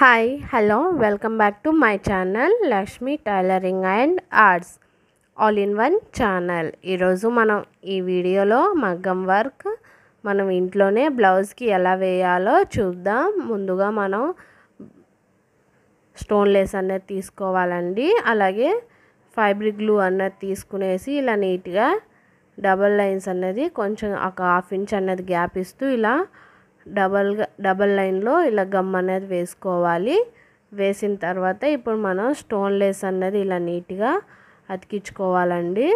hi hello welcome back to my channel Lakshmi tailoring and arts all in one channel ఈరోజు మనం ఈ వీడియోలో మగ్గం వర్క్ మనం ఇంట్లోనే బ్లౌజ్కి ఎలా వేయాలో చూద్దాం ముందుగా మనం స్టోన్ లేస్ అనేది తీసుకోవాలండి అలాగే ఫైబ్రిక్ గ్లూ అన్నది తీసుకునేసి ఇలా నీట్గా డబల్ లైన్స్ అనేది కొంచెం ఒక హాఫ్ ఇంచ్ అన్నది గ్యాప్ ఇస్తూ ఇలా డబల్గా డబల్ లైన్లో ఇలా గమ్ అనేది వేసుకోవాలి వేసిన తర్వాత ఇప్పుడు మనం స్టోన్ లేస్ అన్నది ఇలా నీట్గా అతికించుకోవాలండి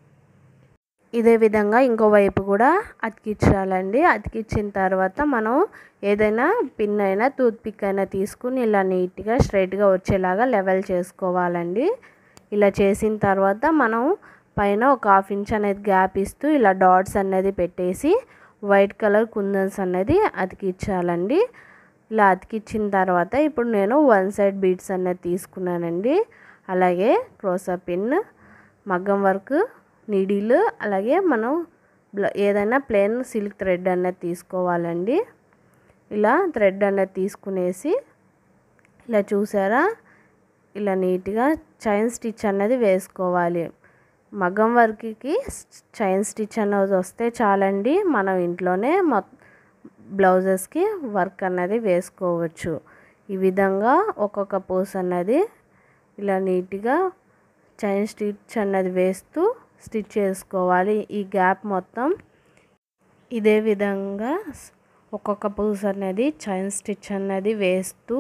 ఇదే విధంగా ఇంకో వైపు కూడా అతికించాలండి అతికించిన తర్వాత మనం ఏదైనా పిన్ అయినా టూత్ పిక్ అయినా తీసుకుని ఇలా నీట్గా స్ట్రైట్గా వచ్చేలాగా లెవెల్ చేసుకోవాలండి ఇలా చేసిన తర్వాత మనం పైన ఒక హాఫ్ ఇంచ్ అనేది గ్యాప్ ఇస్తూ ఇలా డాట్స్ అనేది పెట్టేసి వైట్ కలర్ కుందన్స్ అనేది అతికించాలండి ఇలా అతికించిన తర్వాత ఇప్పుడు నేను వన్ సైడ్ బీడ్స్ అనేది తీసుకున్నానండి అలాగే క్రోసా పిన్ మగ్గం వర్క్ నీడిల్ అలాగే మనం ఏదైనా ప్లెయిన్ సిల్క్ థ్రెడ్ అనేది తీసుకోవాలండి ఇలా థ్రెడ్ అనేది తీసుకునేసి ఇలా చూసారా ఇలా నీట్గా చైన్ స్టిచ్ అనేది వేసుకోవాలి మగ్గం వర్క్కి చైన్ స్టిచ్ అనేది వస్తే చాలండి మనం ఇంట్లోనే మొ బ్లౌజెస్కి వర్క్ అన్నది వేసుకోవచ్చు ఈ విధంగా ఒక్కొక్క పోస్ అన్నది ఇలా నీట్గా చైన్ స్టిచ్ అన్నది వేస్తూ స్టిచ్ చేసుకోవాలి ఈ గ్యాప్ మొత్తం ఇదే విధంగా ఒక్కొక్క పూస్ అనేది చైన్ స్టిచ్ అన్నది వేస్తూ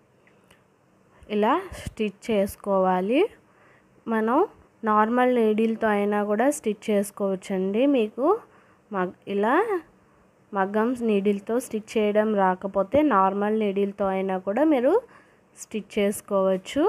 ఇలా స్టిచ్ చేసుకోవాలి మనం నార్మల్ నీడిల్తో అయినా కూడా స్టిచ్ చేసుకోవచ్చండి మీకు మగ్ ఇలా మగ్గం నీడిల్తో స్టిచ్ చేయడం రాకపోతే నార్మల్ నీడిల్తో అయినా కూడా మీరు స్టిచ్ చేసుకోవచ్చు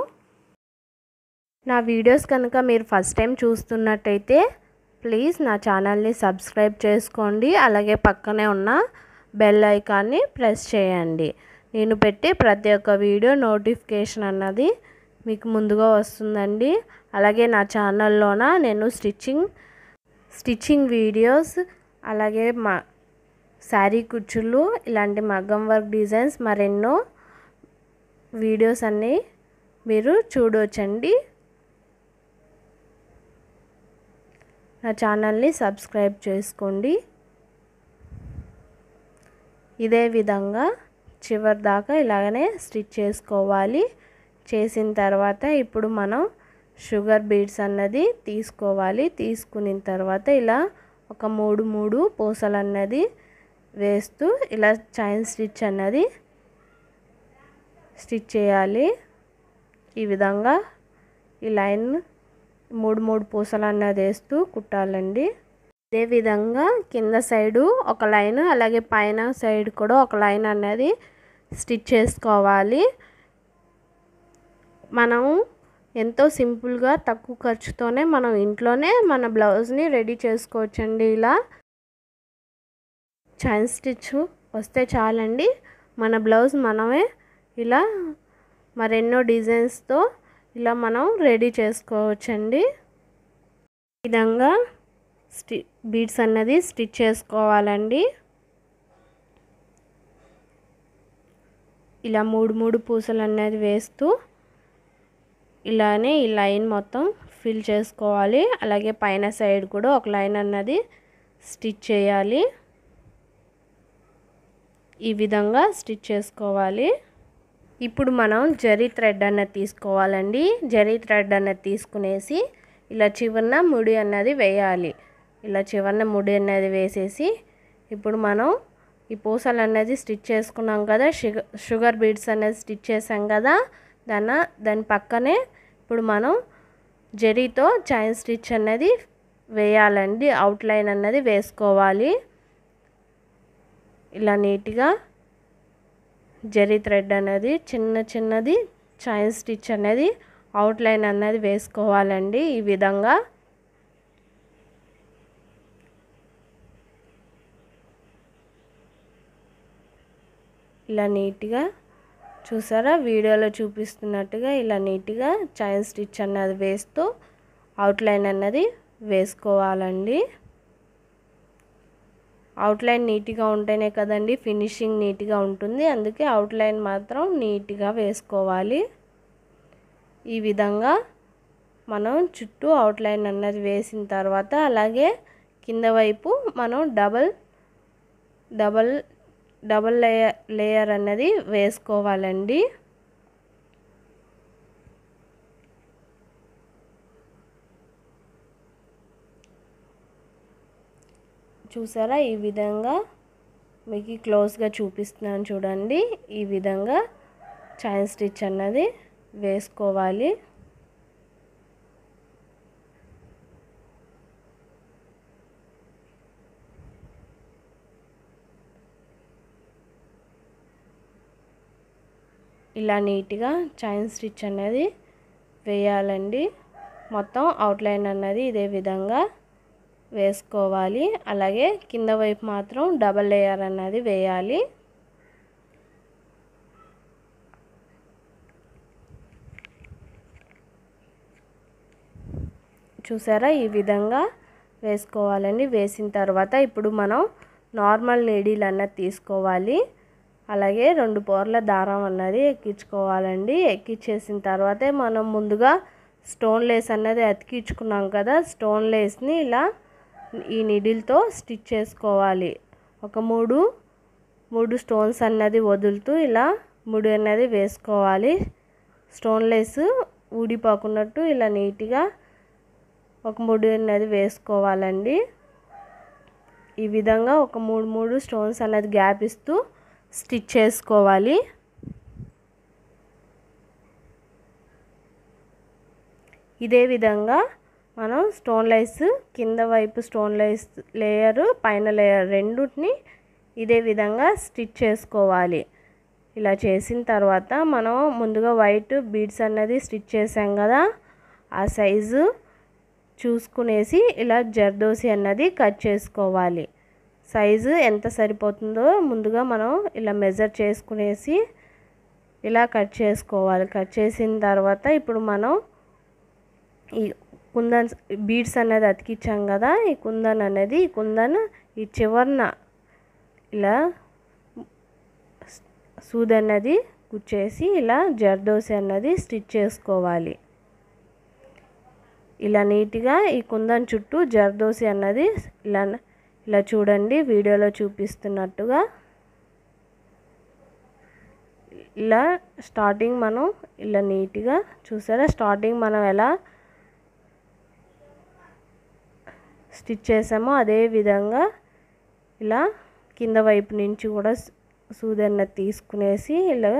నా వీడియోస్ కనుక మీరు ఫస్ట్ టైం చూస్తున్నట్టయితే ప్లీజ్ నా ఛానల్ని సబ్స్క్రైబ్ చేసుకోండి అలాగే పక్కనే ఉన్న బెల్ ఐకాన్ని ప్రెస్ చేయండి నేను పెట్టే ప్రతి ఒక్క వీడియో నోటిఫికేషన్ అన్నది మీకు ముందుగా వస్తుందండి అలాగే నా ఛానల్లోన నేను స్టిచ్చింగ్ స్టిచ్చింగ్ వీడియోస్ అలాగే మా శారీ కుచ్చులు ఇలాంటి మగ్గం వర్క్ డిజైన్స్ మరెన్నో వీడియోస్ అన్నీ మీరు చూడవచ్చండి నా ఛానల్ని సబ్స్క్రైబ్ చేసుకోండి ఇదే విధంగా చివరి దాకా ఇలాగనే స్టిచ్ చేసుకోవాలి చేసిన తర్వాత ఇప్పుడు మనం షుగర్ బీడ్స్ అన్నది తీసుకోవాలి తీసుకున్న తర్వాత ఇలా ఒక మూడు మూడు పూసలు అన్నది వేస్తూ ఇలా చైన్ స్టిచ్ అన్నది స్టిచ్ చేయాలి ఈ విధంగా ఈ లైన్ మూడు మూడు పూసలు అన్నది వేస్తూ కుట్టాలండి అదే విధంగా కింద సైడు ఒక లైన్ అలాగే పైన సైడ్ కూడా ఒక లైన్ అనేది స్టిచ్ చేసుకోవాలి మనం ఎంతో సింపుల్గా తక్కువ ఖర్చుతోనే మనం ఇంట్లోనే మన బ్లౌజ్ని రెడీ చేసుకోవచ్చండి ఇలా చైన్ స్టిచ్ వస్తే చాలండి మన బ్లౌజ్ మనమే ఇలా మరెన్నో డిజైన్స్తో ఇలా మనం రెడీ చేసుకోవచ్చండి ఈ విధంగా స్టి బీడ్స్ అన్నది స్టిచ్ చేసుకోవాలండి ఇలా మూడు మూడు పూసలు అనేది వేస్తూ ఇలానే ఈ లైన్ మొత్తం ఫిల్ చేసుకోవాలి అలాగే పైన సైడ్ కూడా ఒక లైన్ అన్నది స్టిచ్ చేయాలి ఈ విధంగా స్టిచ్ చేసుకోవాలి ఇప్పుడు మనం జరీ థ్రెడ్ అన్నది తీసుకోవాలండి జరీ థ్రెడ్ అన్నది తీసుకునేసి ఇలా చివరన ముడి అన్నది వేయాలి ఇలా చివరన ముడి అన్నది వేసేసి ఇప్పుడు మనం ఈ పూసలు అనేది స్టిచ్ చేసుకున్నాం కదా షుగర్ షుగర్ బీడ్స్ అనేది స్టిచ్ చేసాం కదా దాని దాని పక్కనే ఇప్పుడు మనం జరీతో చైన్ స్టిచ్ అనేది వేయాలండి అవుట్లైన్ అన్నది వేసుకోవాలి ఇలా నీట్గా జరీ థ్రెడ్ అనేది చిన్న చిన్నది చైన్ స్టిచ్ అనేది అవుట్లైన్ అనేది వేసుకోవాలండి ఈ విధంగా ఇలా నీట్గా చూసారా వీడియోలో చూపిస్తున్నట్టుగా ఇలా నీట్గా చైన్ స్టిచ్ అన్నది వేస్తూ అవుట్లైన్ అన్నది వేసుకోవాలండి అవుట్లైన్ నీట్గా ఉంటేనే కదండి ఫినిషింగ్ నీట్గా ఉంటుంది అందుకే అవుట్లైన్ మాత్రం నీట్గా వేసుకోవాలి ఈ విధంగా మనం చుట్టూ అవుట్లైన్ అన్నది వేసిన తర్వాత అలాగే కింద వైపు మనం double double double layer layer అన్నది వేసుకోవాలండి చూసారా ఈ విధంగా మీకు క్లోజ్గా చూపిస్తున్నాను చూడండి ఈ విధంగా చైన్ స్టిచ్ అన్నది వేసుకోవాలి ఇలా నీట్గా చైన్ స్టిచ్ అనేది వేయాలండి మొత్తం అవుట్లైన్ అన్నది ఇదే విధంగా వేసుకోవాలి అలాగే కింద వైపు మాత్రం డబల్ లేయర్ అన్నది వేయాలి చూసారా ఈ విధంగా వేసుకోవాలండి వేసిన తర్వాత ఇప్పుడు మనం నార్మల్ నీడిల్ అన్నది తీసుకోవాలి అలాగే రెండు పోర్ల దారం అన్నది ఎక్కించుకోవాలండి ఎక్కించేసిన తర్వాతే మనం ముందుగా స్టోన్ లేస్ అన్నది అతికించుకున్నాం కదా స్టోన్ లేస్ని ఇలా ఈ నిడిల్తో స్టిచ్ చేసుకోవాలి ఒక మూడు మూడు స్టోన్స్ అన్నది వదులుతూ ఇలా ముడి అన్నది వేసుకోవాలి స్టోన్ లేస్ ఊడిపోకున్నట్టు ఇలా నీట్గా ఒక ముడి అన్నది వేసుకోవాలండి ఈ విధంగా ఒక మూడు మూడు స్టోన్స్ అన్నది గ్యాప్ ఇస్తూ స్టిచ్ చేసుకోవాలి ఇదే విధంగా మనం స్టోన్ లైస్ కింద వైపు స్టోన్ లైస్ లేయర్ పైన లేయర్ రెండుని ఇదే విధంగా స్టిచ్ చేసుకోవాలి ఇలా చేసిన తర్వాత మనం ముందుగా వైట్ బీడ్స్ అన్నది స్టిచ్ చేసాం కదా ఆ సైజు చూసుకునేసి ఇలా జర్దోసి అన్నది కట్ చేసుకోవాలి సైజు ఎంత సరిపోతుందో ముందుగా మనం ఇలా మెజర్ చేసుకునేసి ఇలా కట్ చేసుకోవాలి కట్ చేసిన తర్వాత ఇప్పుడు మనం ఈ కుందన్ బీడ్స్ అనేది అతికించాం కదా ఈ కుందన్ అనేది ఈ కుందన్ ఈ చివరన ఇలా సూది అన్నది కుచ్చేసి ఇలా జర్దోసి అన్నది స్టిచ్ చేసుకోవాలి ఇలా నీట్గా ఈ కుందన్ చుట్టూ జర్దోసి అన్నది ఇలా ఇలా చూడండి వీడియోలో చూపిస్తున్నట్టుగా ఇలా స్టార్టింగ్ మనం ఇలా నీట్గా చూసారా స్టార్టింగ్ మనం ఎలా స్టిచ్ చేసామో అదే విధంగా ఇలా కింద వైపు నుంచి కూడా సూది అన్నది తీసుకునేసి ఇలా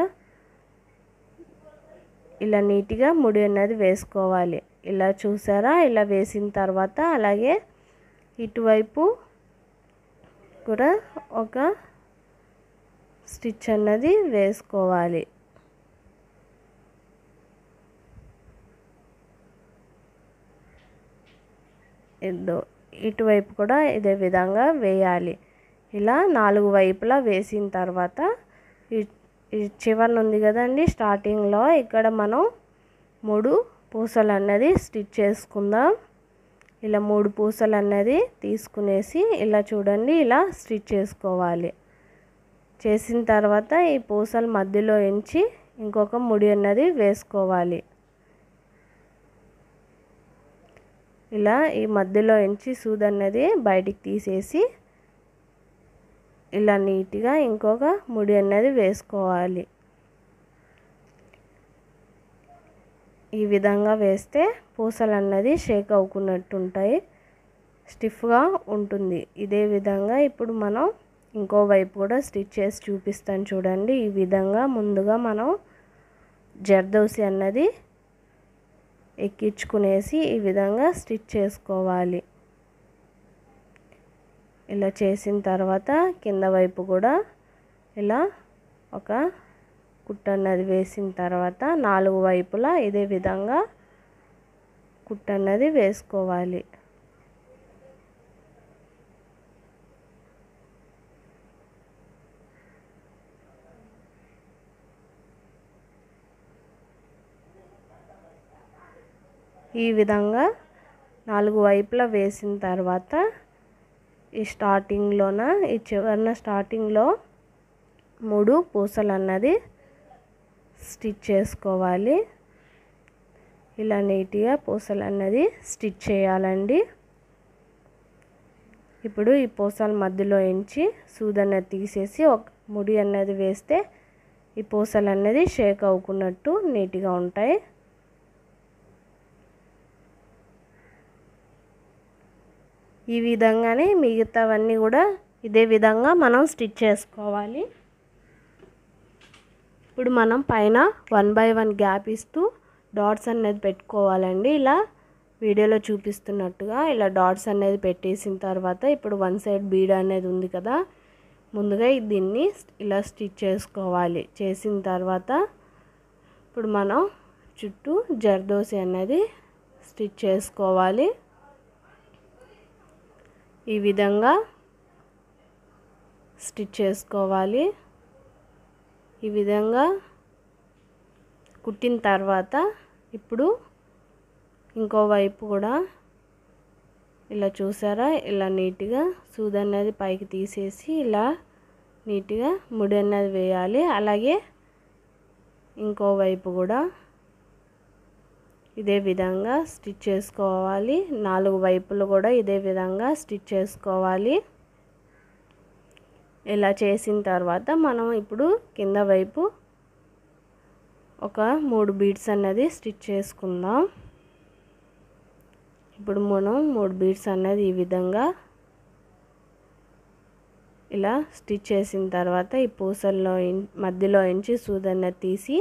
ఇలా నీట్గా ముడి అన్నది వేసుకోవాలి ఇలా చూసారా ఇలా వేసిన తర్వాత అలాగే ఇటువైపు కూడా ఒక స్టిచ్ అన్నది వేసుకోవాలి ఇదో ఇటువైపు కూడా ఇదే విధంగా వేయాలి ఇలా నాలుగు వైపులా వేసిన తర్వాత ఈ చివరన ఉంది కదండి స్టార్టింగ్లో ఇక్కడ మనం మూడు పూసలు అన్నది స్టిచ్ చేసుకుందాం ఇలా మూడు పూసలు అన్నది తీసుకునేసి ఇలా చూడండి ఇలా స్టిచ్ చేసుకోవాలి చేసిన తర్వాత ఈ పూసల మధ్యలో ఎంచి ఇంకొక ముడి అన్నది వేసుకోవాలి ఇలా ఈ మధ్యలో ఎంచి సూది అన్నది బయటికి తీసేసి ఇలా నీట్గా ఇంకొక ముడి అన్నది వేసుకోవాలి ఈ విధంగా వేస్తే పూసలు అన్నది షేక్ అవ్వకున్నట్టు ఉంటాయి స్టిఫ్గా ఉంటుంది ఇదే విధంగా ఇప్పుడు మనం ఇంకో వైపు కూడా స్టిచ్ చేసి చూపిస్తాను చూడండి ఈ విధంగా ముందుగా మనం జర్దోసి అన్నది ఎక్కించుకునేసి ఈ విధంగా స్టిచ్ చేసుకోవాలి ఇలా చేసిన తర్వాత కింద వైపు కూడా ఇలా ఒక కుట్టు అన్నది వేసిన తర్వాత నాలుగు వైపులా ఇదే విధంగా కుట్టు అన్నది వేసుకోవాలి ఈ విధంగా నాలుగు వైపులా వేసిన తర్వాత ఈ స్టార్టింగ్లోన ఈ చివరిన స్టార్టింగ్లో మూడు పూసలు అన్నది స్టిచ్ చేసుకోవాలి ఇలా నీట్గా పూసలు అన్నది స్టిచ్ చేయాలండి ఇప్పుడు ఈ పూసల మధ్యలో ఎంచి సూదన్నది తీసేసి ఒక ముడి అన్నది వేస్తే ఈ పూసలు అన్నది షేక్ అవ్వకున్నట్టు నీట్గా ఉంటాయి ఈ విధంగానే మిగతావన్నీ కూడా ఇదే విధంగా మనం స్టిచ్ చేసుకోవాలి ఇప్పుడు మనం పైన వన్ బై వన్ గ్యాప్ ఇస్తూ డాట్స్ అనేది పెట్టుకోవాలండి ఇలా వీడియోలో చూపిస్తున్నట్టుగా ఇలా డాట్స్ అనేది పెట్టేసిన తర్వాత ఇప్పుడు వన్ సైడ్ బీడ్ అనేది ఉంది కదా ముందుగా దీన్ని ఇలా స్టిచ్ చేసుకోవాలి చేసిన తర్వాత ఇప్పుడు మనం చుట్టూ జర్దోసి అనేది స్టిచ్ చేసుకోవాలి ఈ విధంగా స్టిచ్ చేసుకోవాలి ఈ విధంగా కుట్టిన తర్వాత ఇప్పుడు ఇంకో వైపు కూడా ఇలా చూసారా ఇలా నీట్గా సూది అనేది పైకి తీసేసి ఇలా నీట్గా ముడి అనేది వేయాలి అలాగే ఇంకో వైపు కూడా ఇదే విధంగా స్టిచ్ చేసుకోవాలి నాలుగు వైపులు కూడా ఇదే విధంగా స్టిచ్ చేసుకోవాలి ఇలా చేసిన తర్వాత మనం ఇప్పుడు కింద వైపు ఒక మూడు బీడ్స్ అన్నది స్టిచ్ చేసుకుందాం ఇప్పుడు మనం మూడు బీడ్స్ అన్నది ఈ విధంగా ఇలా స్టిచ్ చేసిన తర్వాత ఈ పూసల్లో మధ్యలో ఇంచి సూదన్నది తీసి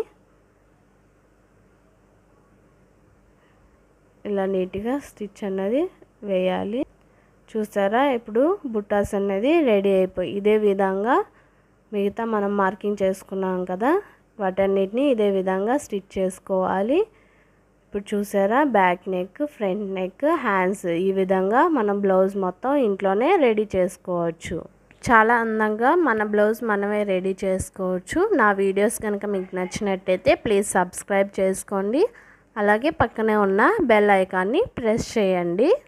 ఇలా నీట్గా స్టిచ్ అన్నది వేయాలి చూసారా ఇప్పుడు బుట్టాస్ అనేది రెడీ అయిపోయి ఇదే విధంగా మిగతా మనం మార్కింగ్ చేసుకున్నాం కదా వాటన్నిటిని ఇదే విధంగా స్టిచ్ చేసుకోవాలి ఇప్పుడు చూసారా back neck front neck hands ఈ విధంగా మనం బ్లౌజ్ మొత్తం ఇంట్లోనే రెడీ చేసుకోవచ్చు చాలా అందంగా మన బ్లౌజ్ మనమే రెడీ చేసుకోవచ్చు నా వీడియోస్ కనుక మీకు నచ్చినట్టయితే ప్లీజ్ సబ్స్క్రైబ్ చేసుకోండి అలాగే పక్కనే ఉన్న బెల్ ఐకాన్ని ప్రెస్ చేయండి